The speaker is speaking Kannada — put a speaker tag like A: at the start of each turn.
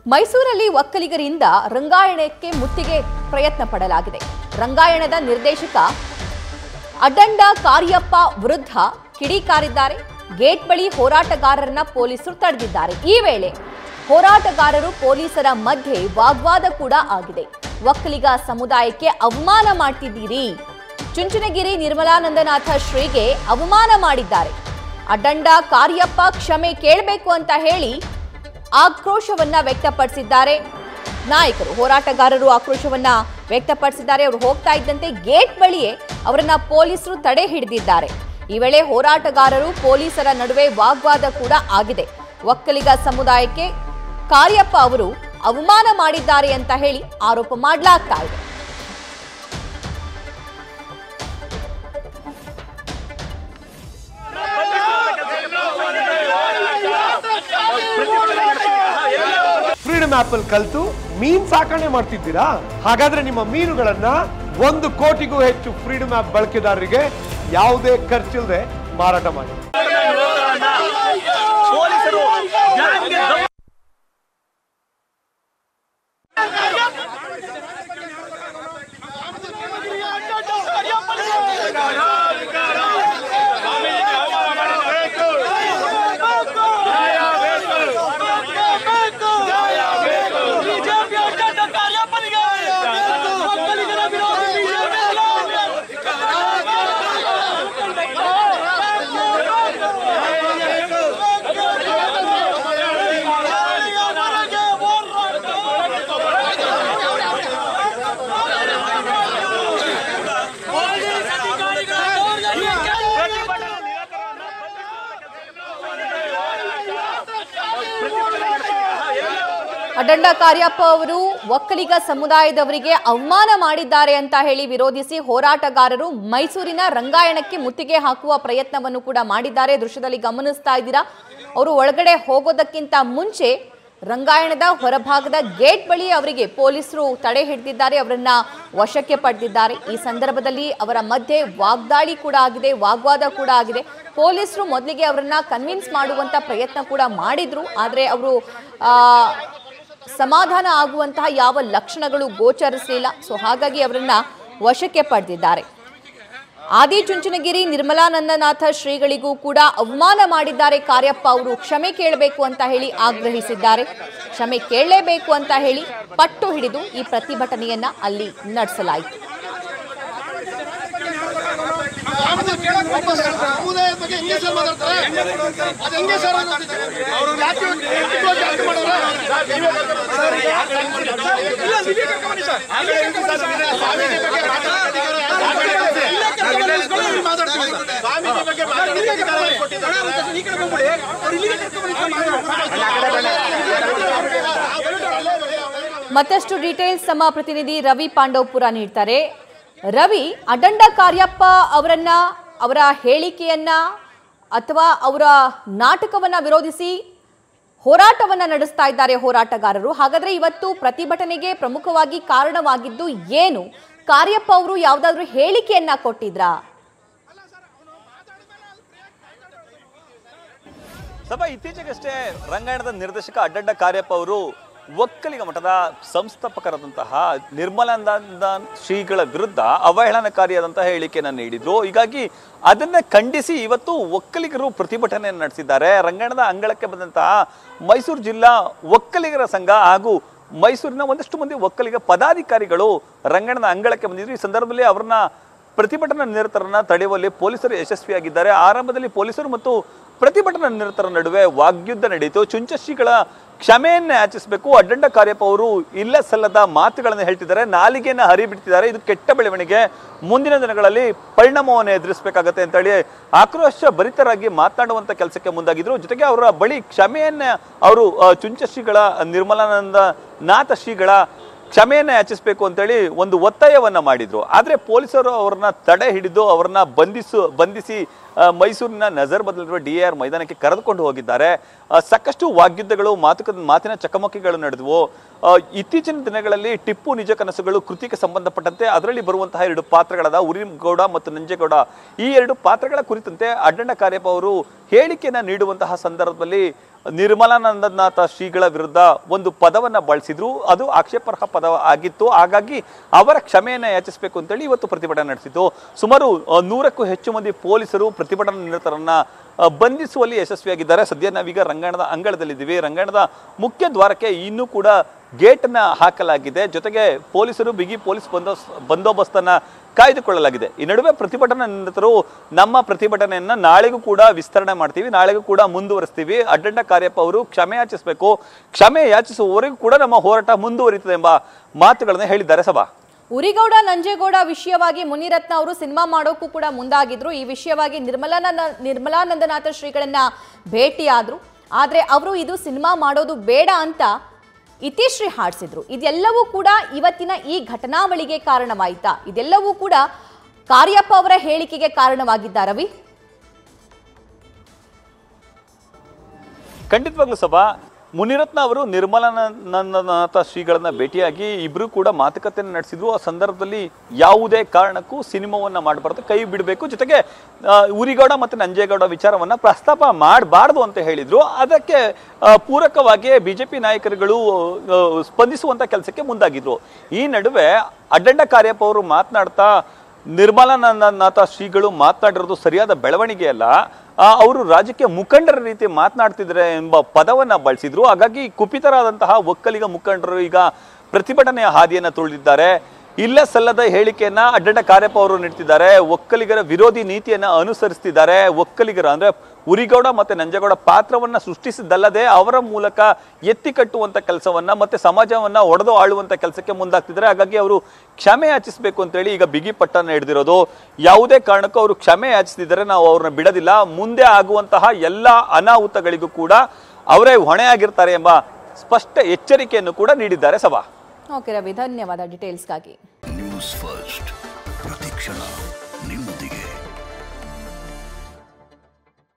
A: ಮೈಸೂರಲ್ಲಿ ಒಕ್ಕಲಿಗರಿಂದ ರಂಗಾಯಣಕ್ಕೆ ಮುತ್ತಿಗೆ ಪ್ರಯತ್ನ ಪಡಲಾಗಿದೆ ರಂಗಾಯಣದ ನಿರ್ದೇಶಕ ಅಡ್ಡಂಡ ಕಾರ್ಯಪ್ಪ ವಿರುದ್ಧ ಕಿಡಿಕಾರಿದ್ದಾರೆ ಗೇಟ್ ಬಳಿ ಹೋರಾಟಗಾರರನ್ನ ಪೊಲೀಸರು ತಡೆದಿದ್ದಾರೆ ಈ ವೇಳೆ ಹೋರಾಟಗಾರರು ಪೊಲೀಸರ ಮಧ್ಯೆ ವಾಗ್ವಾದ ಕೂಡ ಆಗಿದೆ ಒಕ್ಕಲಿಗ ಸಮುದಾಯಕ್ಕೆ ಅವಮಾನ ಮಾಡ್ತಿದ್ದೀರಿ ಚುಂಚನಗಿರಿ ನಿರ್ಮಲಾನಂದನಾಥ ಶ್ರೀಗೆ ಅವಮಾನ ಮಾಡಿದ್ದಾರೆ ಅಡ್ಡಂಡ ಕಾರ್ಯಪ್ಪ ಕ್ಷಮೆ ಕೇಳಬೇಕು ಅಂತ ಹೇಳಿ ಆಕ್ರೋಶವನ್ನ ವ್ಯಕ್ತಪಡಿಸಿದ್ದಾರೆ ನಾಯಕರು ಹೋರಾಟಗಾರರು ಆಕ್ರೋಶವನ್ನ ವ್ಯಕ್ತಪಡಿಸಿದ್ದಾರೆ ಅವರು ಹೋಗ್ತಾ ಇದ್ದಂತೆ ಗೇಟ್ ಬಳಿಯೇ ಅವರನ್ನ ಪೊಲೀಸರು ತಡೆ ಹಿಡಿದಿದ್ದಾರೆ ಈ ವೇಳೆ ಹೋರಾಟಗಾರರು ಪೊಲೀಸರ ನಡುವೆ ವಾಗ್ವಾದ ಕೂಡ ಆಗಿದೆ ಒಕ್ಕಲಿಗ ಸಮುದಾಯಕ್ಕೆ ಕಾರ್ಯಪ್ಪ ಅವರು ಅವಮಾನ ಮಾಡಿದ್ದಾರೆ ಅಂತ ಹೇಳಿ ಆರೋಪ ಮಾಡಲಾಗ್ತಾ ಇದೆ
B: ಫ್ರೀಡಮ್ ಆಪ್ ಅಲ್ಲಿ ಕಲ್ತು ಮೀನ್ ಸಾಕಣೆ ಮಾಡ್ತಿದ್ದೀರಾ ಹಾಗಾದ್ರೆ ನಿಮ್ಮ ಮೀನುಗಳನ್ನ ಒಂದು ಕೋಟಿಗೂ ಹೆಚ್ಚು ಫ್ರೀಡಮ್ ಆಪ್ ಬಳಕೆದಾರರಿಗೆ ಯಾವುದೇ ಖರ್ಚಿಲ್ಲದೆ ಮಾರಾಟ ಮಾಡಿ
C: ಪೊಲೀಸರು ಗ್ಯಾಂಗ್ಗೆ ದಮ್-
A: ಅಡ್ಡಂಡ ಕಾರ್ಯಪ್ಪ ಅವರು ಒಕ್ಕಲಿಗ ಸಮುದಾಯದವರಿಗೆ ಅವಮಾನ ಮಾಡಿದ್ದಾರೆ ಅಂತ ಹೇಳಿ ವಿರೋಧಿಸಿ ಹೋರಾಟಗಾರರು ಮೈಸೂರಿನ ರಂಗಾಯಣಕ್ಕೆ ಮುತ್ತಿಗೆ ಹಾಕುವ ಪ್ರಯತ್ನವನ್ನು ಕೂಡ ಮಾಡಿದ್ದಾರೆ ದೃಶ್ಯದಲ್ಲಿ ಗಮನಿಸ್ತಾ ಇದ್ದೀರಾ ಅವರು ಒಳಗಡೆ ಹೋಗೋದಕ್ಕಿಂತ ಮುಂಚೆ ರಂಗಾಯಣದ ಹೊರಭಾಗದ ಗೇಟ್ ಬಳಿ ಅವರಿಗೆ ಪೊಲೀಸರು ತಡೆ ಹಿಡಿದಿದ್ದಾರೆ ಅವರನ್ನ ವಶಕ್ಕೆ ಪಡೆದಿದ್ದಾರೆ ಈ ಸಂದರ್ಭದಲ್ಲಿ ಅವರ ಮಧ್ಯೆ ವಾಗ್ದಾಳಿ ಕೂಡ ಆಗಿದೆ ವಾಗ್ವಾದ ಕೂಡ ಆಗಿದೆ ಪೊಲೀಸರು ಮೊದಲಿಗೆ ಅವರನ್ನ ಕನ್ವಿನ್ಸ್ ಮಾಡುವಂತ ಪ್ರಯತ್ನ ಕೂಡ ಮಾಡಿದ್ರು ಆದರೆ ಅವರು ಆ, ಸಮಾಧಾನ ಆಗುವಂತಹ ಯಾವ ಲಕ್ಷಣಗಳು ಗೋಚರಿಸಲಿಲ್ಲ ಸೊ ಹಾಗಾಗಿ ಅವರನ್ನ ವಶಕ್ಕೆ ಪಡೆದಿದ್ದಾರೆ ಆದಿಚುಂಚನಗಿರಿ ನಿರ್ಮಲಾನಂದನಾಥ ಶ್ರೀಗಳಿಗೂ ಕೂಡ ಅವಮಾನ ಮಾಡಿದ್ದಾರೆ ಕಾರ್ಯಪ್ಪ ಅವರು ಕ್ಷಮೆ ಕೇಳಬೇಕು ಅಂತ ಹೇಳಿ ಆಗ್ರಹಿಸಿದ್ದಾರೆ ಕ್ಷಮೆ ಕೇಳಲೇಬೇಕು ಅಂತ ಹೇಳಿ ಪಟ್ಟು ಹಿಡಿದು ಈ ಪ್ರತಿಭಟನೆಯನ್ನ ಅಲ್ಲಿ ನಡೆಸಲಾಯಿತು
D: ಸಮುದಾಯದ ಬಗ್ಗೆ ಹೆಂಗೆ ಸರ್ ಮಾತಾಡ್ತಾರೆ ಅದು ಹೆಂಗೆ ಸರ್ ಅವರು ಯಾಕೆ ಯಾಕೆ ಜಾಸ್ತಿ ಮಾಡೋರು? ಸ್ವಾಮೀಜಿ ಬಗ್ಗೆ ಮಾತಾಡೋದಕ್ಕೆ ಅಧಿಕಾರ ಕೊಟ್ಟಿದ್ದಾರೆ.
A: ಮತ್ತಷ್ಟು ಡೀಟೇಲ್ಸ್ ನಮ್ಮ ಪ್ರತಿನಿಧಿ ರವಿ ಪಾಂಡವಪುರ ನೀಡ್ತಾರೆ ರವಿ ಅಡ್ಡಂಡ ಕಾರ್ಯಪ್ಪ ಅವರನ್ನ ಅವರ ಹೇಳಿಕೆಯನ್ನ ಅಥವಾ ಅವರ ನಾಟಕವನ್ನ ವಿರೋಧಿಸಿ ಹೋರಾಟವನ್ನ ನಡೆಸ್ತಾ ಇದ್ದಾರೆ ಹೋರಾಟಗಾರರು ಹಾಗಾದ್ರೆ ಇವತ್ತು ಪ್ರತಿಭಟನೆಗೆ ಪ್ರಮುಖವಾಗಿ ಕಾರಣವಾಗಿದ್ದು ಏನು ಕಾರ್ಯಪ್ಪ ಅವರು ಯಾವ್ದಾದ್ರು ಹೇಳಿಕೆಯನ್ನ ಕೊಟ್ಟಿದ್ರಾ
C: ಸಭಾ ಇತ್ತೀಚೆಗಷ್ಟೇ ರಂಗಾಯಣದ ನಿರ್ದೇಶಕ ಅಡ್ಡಡ್ಡ ಕಾರ್ಯಪ್ಪ ಅವರು ಒಕ್ಕಲಿಗ ಮಠದ ಸಂಸ್ಥಾಪಕರಾದಂತಹ ನಿರ್ಮಲಾನಂದ ಶ್ರೀಗಳ ವಿರುದ್ಧ ಅವಹೇಳನಕಾರಿಯಾದಂತಹ ಹೇಳಿಕೆಯನ್ನು ನೀಡಿದ್ರು ಹೀಗಾಗಿ ಅದನ್ನ ಖಂಡಿಸಿ ಇವತ್ತು ಒಕ್ಕಲಿಗರು ಪ್ರತಿಭಟನೆಯನ್ನು ನಡೆಸಿದ್ದಾರೆ ರಂಗಾಯಣದ ಅಂಗಳಕ್ಕೆ ಬಂದಂತಹ ಮೈಸೂರು ಜಿಲ್ಲಾ ಒಕ್ಕಲಿಗರ ಸಂಘ ಹಾಗೂ ಮೈಸೂರಿನ ಒಂದಷ್ಟು ಮಂದಿ ಒಕ್ಕಲಿಗ ಪದಾಧಿಕಾರಿಗಳು ರಂಗಾಯಣದ ಅಂಗಳಕ್ಕೆ ಬಂದಿದ್ರು ಈ ಸಂದರ್ಭದಲ್ಲಿ ಅವ್ರನ್ನ ಪ್ರತಿಭಟನಾ ನಿರತರನ್ನ ತಡೆಯುವಲ್ಲಿ ಪೊಲೀಸರು ಯಶಸ್ವಿಯಾಗಿದ್ದಾರೆ ಆರಂಭದಲ್ಲಿ ಪೊಲೀಸರು ಮತ್ತು ಪ್ರತಿಭಟನಾ ನಿರತರ ನಡುವೆ ವಾಗ್ಯುದ್ಧ ನಡೆಯಿತು ಚುಂಚಶ್ರೀಗಳ ಕ್ಷಮೆಯನ್ನ ಯಾಚಿಸಬೇಕು ಅಡ್ಡಂಡ ಕಾರ್ಯಪ್ಪ ಅವರು ಇಲ್ಲ ಸಲ್ಲದ ಮಾತುಗಳನ್ನು ಹೇಳ್ತಿದ್ದಾರೆ ನಾಲಿಗೆಯನ್ನ ಹರಿಬಿಡ್ತಿದ್ದಾರೆ ಇದು ಕೆಟ್ಟ ಬೆಳವಣಿಗೆ ಮುಂದಿನ ದಿನಗಳಲ್ಲಿ ಪರಿಣಾಮವನ್ನು ಎದುರಿಸಬೇಕಾಗತ್ತೆ ಅಂತ ಹೇಳಿ ಆಕ್ರೋಶ ಭರಿತರಾಗಿ ಮಾತನಾಡುವಂತ ಕೆಲಸಕ್ಕೆ ಮುಂದಾಗಿದ್ರು ಜೊತೆಗೆ ಅವರ ಬಳಿ ಕ್ಷಮೆಯನ್ನ ಅವರು ಆ, ಚುಂಚಶ್ರೀಗಳ ನಿರ್ಮಲಾನಂದ ನಾಥ ಶ್ರೀಗಳ ಕ್ಷಮೆಯನ್ನ ಯಾಚಿಸಬೇಕು ಅಂತೇಳಿ ಒಂದು ಒತ್ತಾಯವನ್ನ ಮಾಡಿದ್ರು ಆದ್ರೆ ಪೊಲೀಸರು ಅವ್ರನ್ನ ತಡೆ ಹಿಡಿದು ಅವ್ರನ್ನ ಬಂಧಿಸು ಬಂಧಿಸಿ ಆ, ಮೈಸೂರಿನ ನಜರ್ ಬದಲಿರುವ ಡಿ ಆರ್ ಮೈದಾನಕ್ಕೆ ಕರೆದುಕೊಂಡು ಹೋಗಿದ್ದಾರೆ ಆ, ಸಾಕಷ್ಟು ವಾಗ್ಯುದ್ಧಗಳು ಮಾತುಕ ಮಾತಿನ ಚಕಮಕಿಗಳು ನಡೆದವು ಆ, ಇತ್ತೀಚಿನ ದಿನಗಳಲ್ಲಿ ಟಿಪ್ಪು ನಿಜ ಕನಸುಗಳು ಕೃತಿಗೆ ಸಂಬಂಧಪಟ್ಟಂತೆ ಅದರಲ್ಲಿ ಬರುವಂತಹ ಎರಡು ಪಾತ್ರಗಳಾದ ಉರಿಗೌಡ ಮತ್ತು ನಂಜೇಗೌಡ ಈ ಎರಡು ಪಾತ್ರಗಳ ಕುರಿತಂತೆ ಅಡ್ಡಣ್ಣ ಕಾರ್ಯಪ್ಪ ಅವರು ಹೇಳಿಕೆಯನ್ನ ನೀಡುವಂತಹ ಸಂದರ್ಭದಲ್ಲಿ ನಿರ್ಮಲಾನಂದನಾಥ ಶ್ರೀಗಳ ವಿರುದ್ಧ ಒಂದು ಪದವನ್ನ ಬಳಸಿದ್ರು ಅದು ಆಕ್ಷೇಪಾರ್ಹ ಪದ ಆಗಿತ್ತು ಹಾಗಾಗಿ ಅವರ ಕ್ಷಮೆಯನ್ನ ಯಾಚಿಸಬೇಕು ಅಂತೇಳಿ ಇವತ್ತು ಪ್ರತಿಭಟನೆ ನಡೆಸಿತು ಸುಮಾರು ಆ, ನೂರಕ್ಕೂ ಹೆಚ್ಚು ಮಂದಿ ಪೊಲೀಸರು ಪ್ರತಿಭಟನಾ ನಿರತರನ್ನ ಆ, ಬಂಧಿಸುವಲ್ಲಿ ಯಶಸ್ವಿಯಾಗಿದ್ದಾರೆ ಸದ್ಯ ನಾವೀಗ ರಂಗಾಯಣದ ಅಂಗಳದಲ್ಲಿದ್ದೀವಿ ರಂಗಾಯಣದ ಮುಖ್ಯ ದ್ವಾರಕ್ಕೆ ಇನ್ನೂ ಕೂಡ ಗೇಟನ್ನ ಹಾಕಲಾಗಿದೆ ಜೊತೆಗೆ ಪೊಲೀಸರು ಬಿಗಿ ಪೊಲೀಸ್ ಬಂದೋಸ್ ಬಂದೋಬಸ್ತನ್ನ ಕಾಯ್ದುಕೊಳ್ಳಲಾಗಿದೆ ಈ ನಡುವೆ ಪ್ರತಿಭಟನಾ ನಿರತರು ನಮ್ಮ ಪ್ರತಿಭಟನೆಯನ್ನ ನಾಳೆಗೂ ಕೂಡ ವಿಸ್ತರಣೆ ಮಾಡ್ತೀವಿ ನಾಳೆಗೂ ಕೂಡ ಮುಂದುವರಿಸ್ತೀವಿ ಅಡ್ಡಂಡ ಕಾರ್ಯಪ್ಪ ಅವರು ಕ್ಷಮೆ ಯಾಚಿಸಬೇಕು ಕ್ಷಮೆ ಯಾಚಿಸುವವರೆಗೂ ಕೂಡ ನಮ್ಮ ಹೋರಾಟ ಮುಂದುವರಿಯುತ್ತದೆ ಎಂಬ ಮಾತುಗಳನ್ನು ಹೇಳಿದ್ದಾರೆ ಸಭಾ
A: ಉರಿಗೌಡ ನಂಜೇಗೌಡ ವಿಷಯವಾಗಿ ಮುನಿರತ್ನ ಅವರು ಸಿನಿಮಾ ಮಾಡೋಕ್ಕೂ ಕೂಡ ಮುಂದಾಗಿದ್ರು ಈ ವಿಷಯವಾಗಿ ನಿರ್ಮಲಾನಂದ ನಿರ್ಮಲಾನಂದನಾಥ ಶ್ರೀಗಳನ್ನ ಭೇಟಿಯಾದ್ರು ಆದ್ರೆ ಅವರು ಇದು ಸಿನಿಮಾ ಮಾಡೋದು ಬೇಡ ಅಂತ ಇತಿಶ್ರೀ ಹಾಡಿಸಿದ್ರು ಇದೆಲ್ಲವೂ ಕೂಡ ಇವತ್ತಿನ ಈ ಘಟನಾವಳಿಗೆ ಕಾರಣವಾಯಿತಾ ಇದೆಲ್ಲವೂ ಕೂಡ ಕಾರ್ಯಪ್ಪ ಅವರ ಹೇಳಿಕೆಗೆ ಕಾರಣವಾಗಿದ್ದ ರವಿ
C: ಖಂಡಿತವಾಗ್ಲೂ ಸಭಾ ಮುನಿರತ್ನ ಅವರು ನಿರ್ಮಲಾನಂದನಾಥ ಶ್ರೀಗಳನ್ನ ಭೇಟಿಯಾಗಿ ಇಬ್ರು ಕೂಡ ಮಾತುಕತೆಯನ್ನು ನಡೆಸಿದ್ರು ಆ ಸಂದರ್ಭದಲ್ಲಿ ಯಾವುದೇ ಕಾರಣಕ್ಕೂ ಸಿನಿಮಾವನ್ನ ಮಾಡಬಾರ್ದು ಕೈ ಬಿಡಬೇಕು ಜೊತೆಗೆ ಆ, ಉರಿಗೌಡ ಮತ್ತು ನಂಜೇಗೌಡ ವಿಚಾರವನ್ನ ಪ್ರಸ್ತಾಪ ಮಾಡಬಾರ್ದು ಅಂತ ಹೇಳಿದ್ರು ಅದಕ್ಕೆ ಆ, ಪೂರಕವಾಗಿ ಬಿಜೆಪಿ ನಾಯಕರುಗಳು ಆ, ಸ್ಪಂದಿಸುವಂತ ಕೆಲಸಕ್ಕೆ ಮುಂದಾಗಿದ್ರು ಈ ನಡುವೆ ಅಡ್ಡಂಡ ಕಾರ್ಯಪ್ಪ ಅವರು ಮಾತನಾಡ್ತಾ ನಿರ್ಮಲಾನಂದನಾಥ ಶ್ರೀಗಳು ಮಾತನಾಡಿರೋದು ಸರಿಯಾದ ಬೆಳವಣಿಗೆ ಅಲ್ಲ ಆ, ಅವರು ರಾಜಕೀಯ ಮುಖಂಡರ ರೀತಿ ಮಾತನಾಡ್ತಿದ್ದಾರೆ ಎಂಬ ಪದವನ್ನ ಬಳಸಿದ್ರು ಹಾಗಾಗಿ ಕುಪಿತರಾದಂತಹ ಒಕ್ಕಲಿಗ ಮುಖಂಡರು ಈಗ ಪ್ರತಿಭಟನೆಯ ಹಾದಿಯನ್ನ ತುಳಿದಿದ್ದಾರೆ ಇಲ್ಲ ಸಲ್ಲದ ಹೇಳಿಕೆಯನ್ನ ಅಡ್ಡಂಡ ಕಾರ್ಯಪ್ಪ ಅವರು ನೀಡ್ತಿದ್ದಾರೆ ಒಕ್ಕಲಿಗರ ವಿರೋಧಿ ನೀತಿಯನ್ನ ಅನುಸರಿಸ್ತಿದ್ದಾರೆ ಒಕ್ಕಲಿಗರ ಅಂದ್ರೆ ಉರಿಗೌಡ ಮತ್ತೆ ನಂಜೇಗೌಡ ಪಾತ್ರವನ್ನ ಸೃಷ್ಟಿಸಿದ್ದಲ್ಲದೆ ಅವರ ಮೂಲಕ ಎತ್ತಿ ಕಟ್ಟುವಂತ ಕೆಲಸವನ್ನ ಮತ್ತೆ ಸಮಾಜವನ್ನ ಒಡೆದು ಆಳುವಂತ ಕೆಲಸಕ್ಕೆ ಮುಂದಾಗ್ತಿದ್ದಾರೆ ಹಾಗಾಗಿ ಅವರು ಕ್ಷಮೆ ಯಾಚಿಸಬೇಕು ಅಂತೇಳಿ ಈಗ ಬಿಗಿ ಪಟ್ಟನ್ನ ಹಿಡಿದಿರೋದು ಯಾವುದೇ ಕಾರಣಕ್ಕೂ ಅವರು ಕ್ಷಮೆ ಯಾಚಿಸ್ತಿದ್ದಾರೆ ನಾವು ಅವ್ರನ್ನ ಬಿಡೋದಿಲ್ಲ ಮುಂದೆ ಆಗುವಂತಹ ಎಲ್ಲ ಅನಾಹುತಗಳಿಗೂ ಕೂಡ ಅವರೇ ಹೊಣೆ ಆಗಿರ್ತಾರೆ ಎಂಬ ಸ್ಪಷ್ಟ ಎಚ್ಚರಿಕೆಯನ್ನು ಕೂಡ ನೀಡಿದ್ದಾರೆ ಸಭಾ
A: ಓಕೆ ರವಿ ಧನ್ಯವಾದ ಡೀಟೇಲ್ಸ್ಗಾಗಿ
E: ನ್ಯೂಸ್ ಫಸ್ಟ್ ಪ್ರತಿಕ್ಷಣ ನಿಮ್ಮೊಂದಿಗೆ